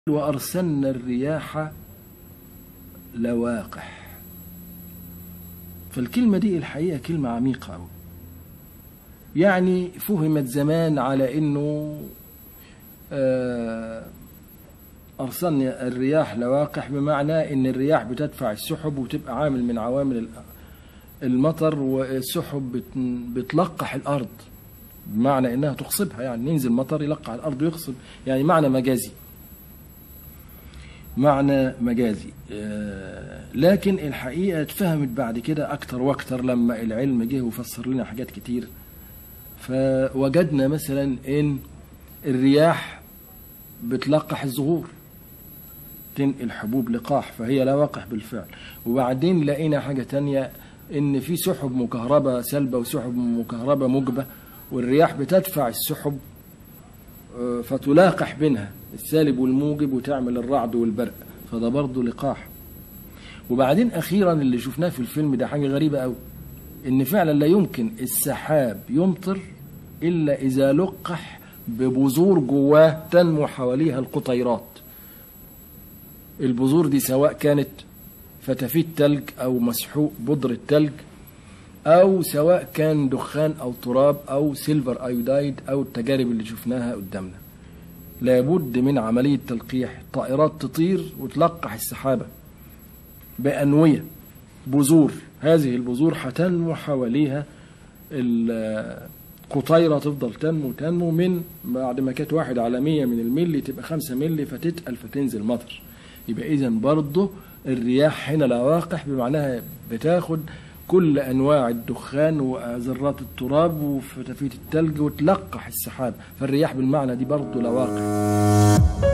وأرسلنا الرياح لواقح فالكلمة دي الحقيقة كلمة عميقة أوي يعني فهمت زمان على أنه آه، أرسلنا الرياح لواقح بمعنى أن الرياح بتدفع السحب وتبقى عامل من عوامل ال- المطر والسحب بت- بتلقح الأرض بمعنى أنها تخصبها يعني ينزل مطر يلقح الأرض ويخصب يعني معنى مجازي معنى مجازي آه، لكن الحقيقة اتفهمت بعد كده أكتر وأكتر لما العلم جه وفسر لنا حاجات كتير فوجدنا مثلا إن الرياح بتلقح الزهور تنقل حبوب لقاح فهي لواقح بالفعل وبعدين لقينا حاجة تانية إن في سحب مكهربة سلبة وسحب مكهربة موجبة والرياح بتدفع السحب آه، فتلاقح بينها السالب والموجب وتعمل الرعد والبرق فده برضه لقاح وبعدين اخيرا اللي شفناه في الفيلم ده حاجه غريبه قوي ان فعلا لا يمكن السحاب يمطر الا اذا لقح ببذور جواه تنمو حواليها القطيرات البذور دي سواء كانت فتافيت تلج او مسحوق بودرة تلج او سواء كان دخان او تراب او سيلفر ايودايد او التجارب اللي شفناها قدامنا لابد من عملية تلقيح طائرات تطير وتلقح السحابة بأنوية بذور هذه البذور هتنمو حواليها القطيرة تفضل تنمو تنمو من بعد ما كانت واحد على مية من الملي تبقى خمسة ملي فتتقل فتنزل مطر يبقى إذا برضه الرياح هنا لواقح بمعناها بتاخد كل أنواع الدخان وذرات التراب وفتافيت التلج وتلقح السحاب فالرياح بالمعنى دي برضه لواقح